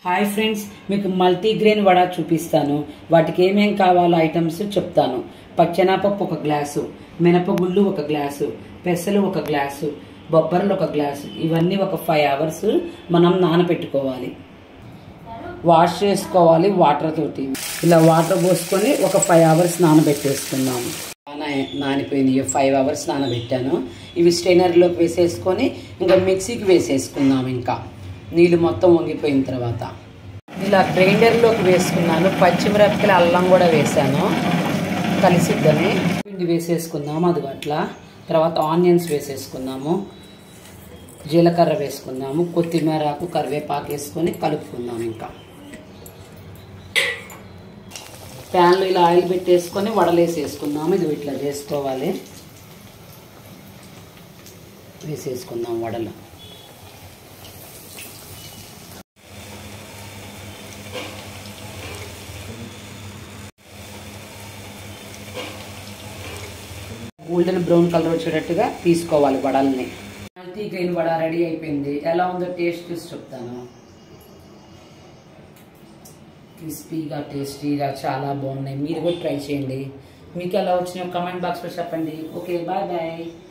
hi friends మీకు multigrain vada చూపిస్తాను వాటికి ఏమేం కావాలో ఐటమ్స్ చెప్తాను పచ్చెనపప్పు ఒక గ్లాసు మినపగుళ్ళు ఒక గ్లాసు పెసలు ఒక గ్లాసు బొబ్బర్లు ఒక గ్లాసు ఇవన్నీ ఒక ఫైవ్ అవర్స్ మనం నానబెట్టుకోవాలి వాష్ చేసుకోవాలి వాటర్ తోటి ఇలా వాటర్ పోసుకొని ఒక ఫైవ్ అవర్స్ నానబెట్టేసుకున్నాము నాన- నానిపోయినాయి ఫైవ్ అవర్స్ నానబెట్టాను ఇవి స్టెయినర్లోకి వేసేసుకొని ఇంకా మిక్సీకి వేసేసుకుందాం ఇంకా నీళ్ళు మొత్తం వంగిపోయిన తర్వాత ఇలా గ్రైండర్లోకి వేసుకున్నాను పచ్చిమిరపకాయలు అల్లం కూడా వేసాను కలిసిద్దని పిండి వేసేసుకుందాము అది అట్లా తర్వాత ఆనియన్స్ వేసేసుకుందాము జీలకర్ర వేసుకుందాము కొత్తిమీర ఆకు కరివేపాకు వేసుకొని కలుపుకుందాం ఇంకా ప్యాన్లో ఇలా ఆయిల్ పెట్టేసుకొని వడలేసేసుకుందాము ఇది ఇట్లా చేసుకోవాలి వేసేసుకుందాం వడలు గోల్డెన్ బ్రౌన్ కలర్ వచ్చేటట్టుగా తీసుకోవాలి వడల్ని మల్టీ గ్రెయిన్ వడ రెడీ అయిపోయింది ఎలా ఉందో టేస్ట్ చూసి చెప్తాను క్రిస్పీగా టేస్టీగా చాలా బాగున్నాయి మీరు కూడా ట్రై చేయండి మీకు ఎలా వచ్చినాయో కమెంట్ బాక్స్లో చెప్పండి ఓకే బాయ్ బాయ్